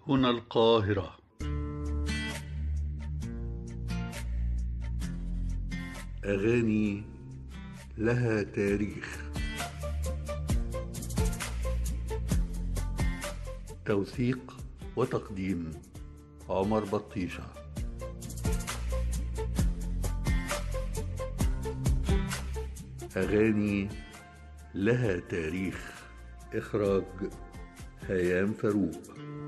هنا القاهرة أغاني لها تاريخ توثيق وتقديم عمر بطيشة أغاني لها تاريخ إخراج هيام فاروق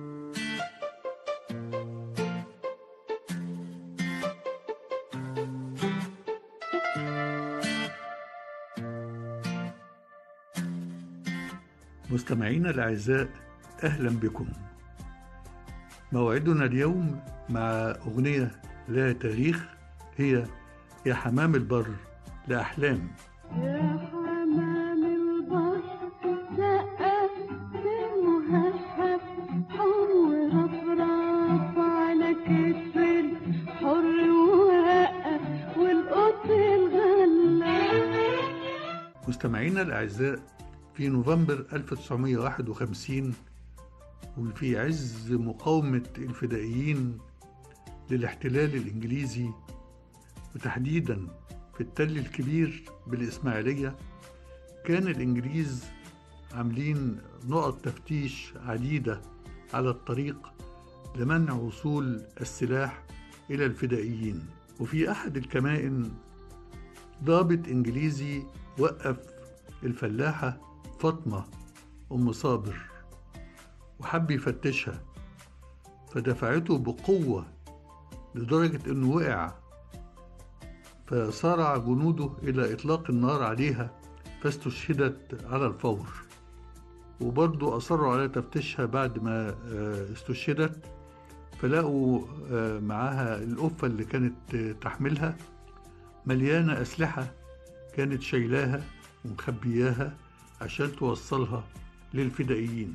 مستمعينا الأعزاء أهلا بكم موعدنا اليوم مع أغنية لها تاريخ هي يا حمام البر لأحلام يا حمام البر سقف المهفف حر رفرف على كتف الحر ووقف والقط الغلاب مستمعينا الأعزاء في نوفمبر 1951 وفي عز مقاومة الفدائيين للاحتلال الإنجليزي وتحديدا في التل الكبير بالإسماعيلية كان الإنجليز عاملين نقط تفتيش عديدة على الطريق لمنع وصول السلاح إلى الفدائيين وفي أحد الكمائن ضابط إنجليزي وقف الفلاحة فاطمة أم صابر وحب يفتشها فدفعته بقوة لدرجة إنه وقع فصارع جنوده إلى إطلاق النار عليها فاستشهدت على الفور وبرضه أصروا على تفتيشها بعد ما آه، استشهدت فلقوا آه، معاها القفة اللي كانت آه، تحملها مليانة أسلحة كانت شايلاها ومخبياها عشان توصلها للفدائيين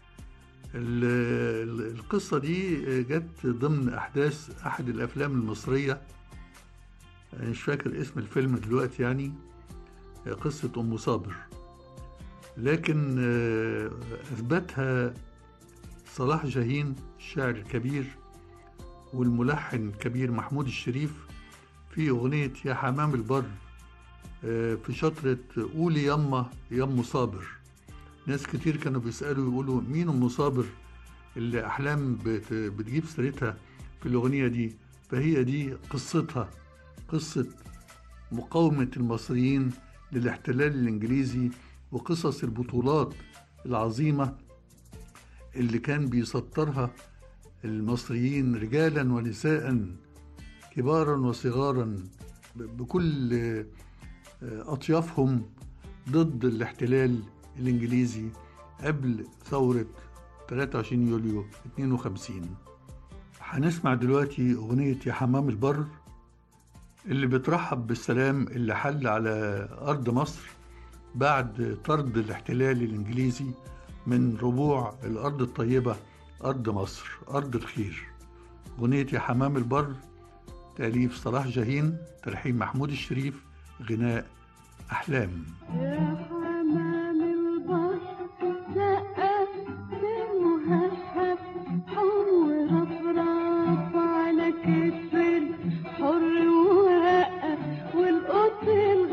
ال- ال- القصة دي جت ضمن أحداث أحد الأفلام المصرية أنا مش فاكر اسم الفيلم دلوقتي يعني قصة أم صابر لكن آه، أثبتها صلاح جاهين الشاعر الكبير والملحن الكبير محمود الشريف في أغنية يا حمام البر آه، في شطرة قولي يما يم صابر ناس كتير كانوا بيسألوا يقولوا مين أم صابر اللي أحلام بت- بتجيب سيرتها في الأغنية دي فهي دي قصتها قصة مقاومة المصريين للاحتلال الإنجليزي وقصص البطولات العظيمة اللي كان بيسطرها المصريين رجالا ونساء كبارا وصغارا ب- بكل آه، أطيافهم ضد الاحتلال الإنجليزي قبل ثورة 23 يوليو 52 هنسمع دلوقتي أغنية يا حمام البر اللي بترحب بالسلام اللي حل على أرض مصر بعد طرد الاحتلال الإنجليزي من ربوع الأرض الطيبة أرض مصر أرض الخير أغنية يا حمام البر تأليف صلاح جاهين تلحين محمود الشريف غناء أحلام يا حمام البر سقف المهفف حر رفرف على كتف الحر ووقف والقط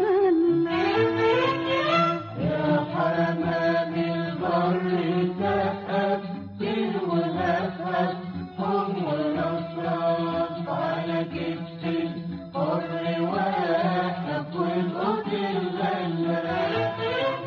الغلاب يا حمام البر سقف المهفف حر رفرف على كتف الحر ووقف والقط الغلاب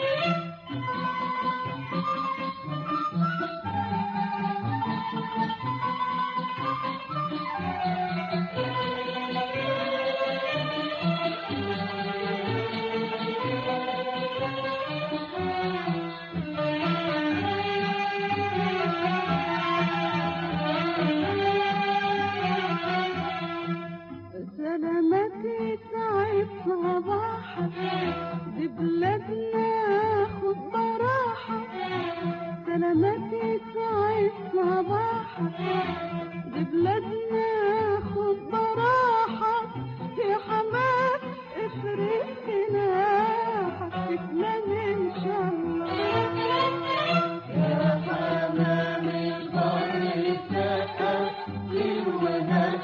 سلامتي تعب صباحك دي بلادنا خد براحة سلامتي تعب صباحك دي بلادنا خد براحة يا حمام افرق جناحك تسلم ان شاء الله يا حمام البر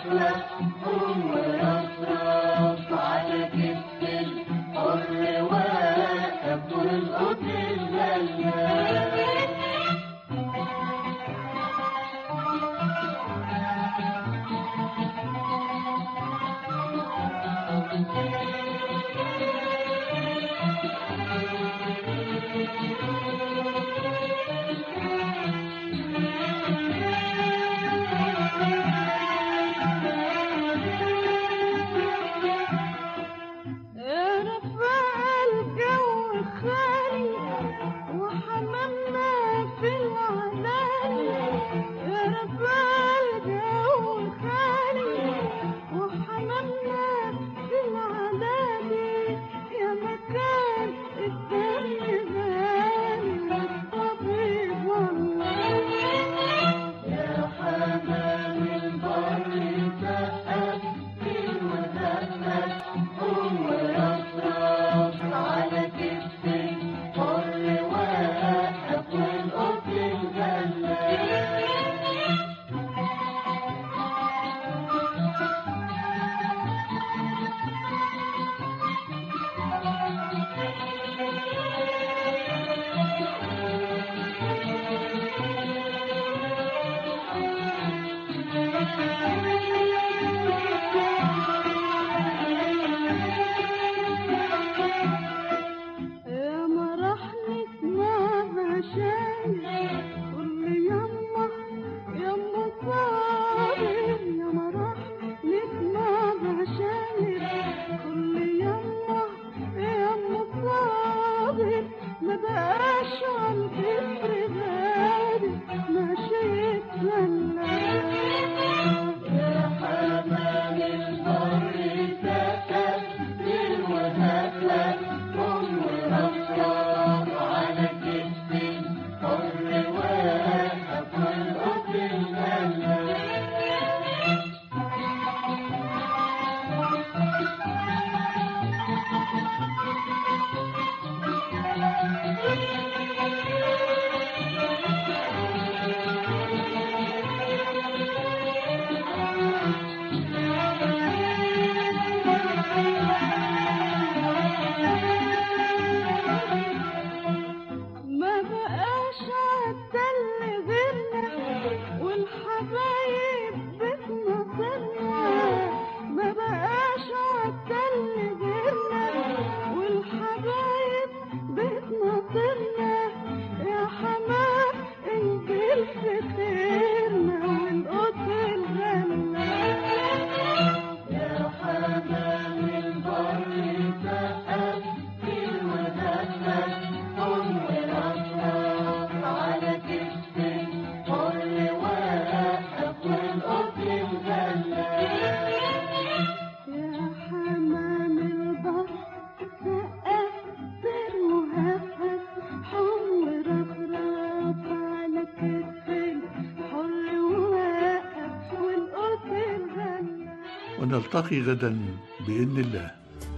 وهفلك قوم ورفرف على كتف الحر واقف والقطر الغلاب يا رفع الجو خالي وحمامنا في العلالي يا رفع الجو خالي وحمامنا في العلالي يا مكان الدم غالي والطبيب والله يا حمام البر سقف في المدخل قوم ورفرف على كتف الحر واقف والقطر الغلاب يا مرح نسمع مشاعر كل يما يما صابر يا مرح نسمع مشاعر كل يما يما صابر ما بقاش عن كفر غالي ماشي يتسلى يا حمام البر سكت للوهاب قم ورفرف على كتف الحر واقف والقطر الغلاب ما بقاش عالتل غيرنا والحبايب بيتنا صرنا ما بقاش عالتل غيرنا والحبايب بيتنا صرنا يا حمام انجيل في خيرنا والقطر الغلاب يا حمام البر سقف في المدخل قم ورفرف على كتف الحر واقف والقطر الغلاب يا حمام البر سقف سر مهفف حم رفرف على كتف الحر واقف والقطر الغلاب ونلتقي غدا بإذن الله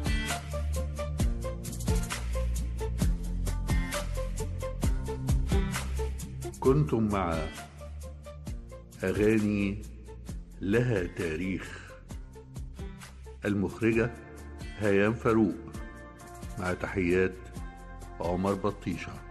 كنتم مع أغاني لها تاريخ المخرجة هيام فاروق مع تحيات عمر بطيشه